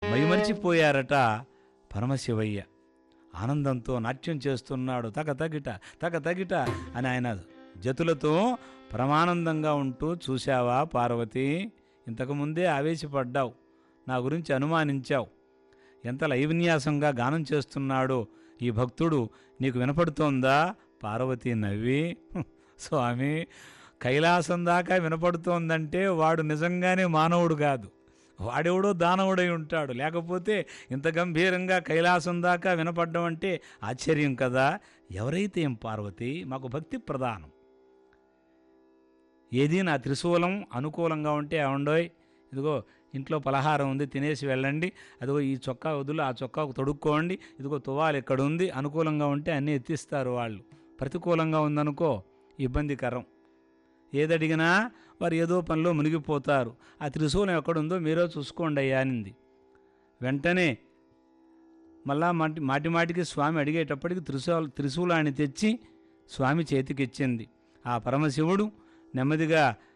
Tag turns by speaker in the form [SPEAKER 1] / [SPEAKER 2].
[SPEAKER 1] మైమరిచిపోయారట పరమశివయ్య ఆనందంతో నాట్యం చేస్తున్నాడు తగ తగిట తగ తగిట అని ఆయన జతులతో పరమానందంగా ఉంటూ చూశావా పార్వతి ఇంతకుముందే ఆవేశపడ్డావు నా గురించి అనుమానించావు ఎంత లైవిన్యాసంగా గానం చేస్తున్నాడో ఈ భక్తుడు నీకు వినపడుతోందా పార్వతి నవ్వి "హ్, స్వామి కైలాసం దాకా వినపడుతోందంటే వాడు నిజంగానే మానవుడు కాదు వాడెవడో దానవుడై ఉంటాడు లేకపోతే ఇంత గంభీరంగా కైలాసం దాకా వినపడ్డం అంటే ఆశ్చర్యం కదా ఎవరైతే ఏం పార్వతి మాకు భక్తి ప్రధానం ఏది నా త్రిశూలం అనుకూలంగా ఉంటే అవండోయ్ ఇదిగో ఇంట్లో పలహారం ఉంది తినేసి వెళ్ళండి అదిగో ఈ చొక్కా వదులు ఆ చొక్కాకు తొడుక్కోండి ఇదిగో తువాలు ఇక్కడ ఉంది అనుకూలంగా ఉంటే అన్నీ ఎత్తిస్తారు వాళ్ళు ప్రతికూలంగా ఉందనుకో ఇబ్బందికరం ఏదడిగినా వారు ఏదో పనిలో మునిగిపోతారు ఆ త్రిశూలం ఎక్కడుందో మీరే చూసుకోండి అయ్యా అనింది వెంటనే మళ్ళా మాటి మాటి మాటికి స్వామి అడిగేటప్పటికి త్రిశూల త్రిశూలాన్ని తెచ్చి స్వామి చేతికిచ్చింది ఆ పరమశివుడు నెమ్మదిగా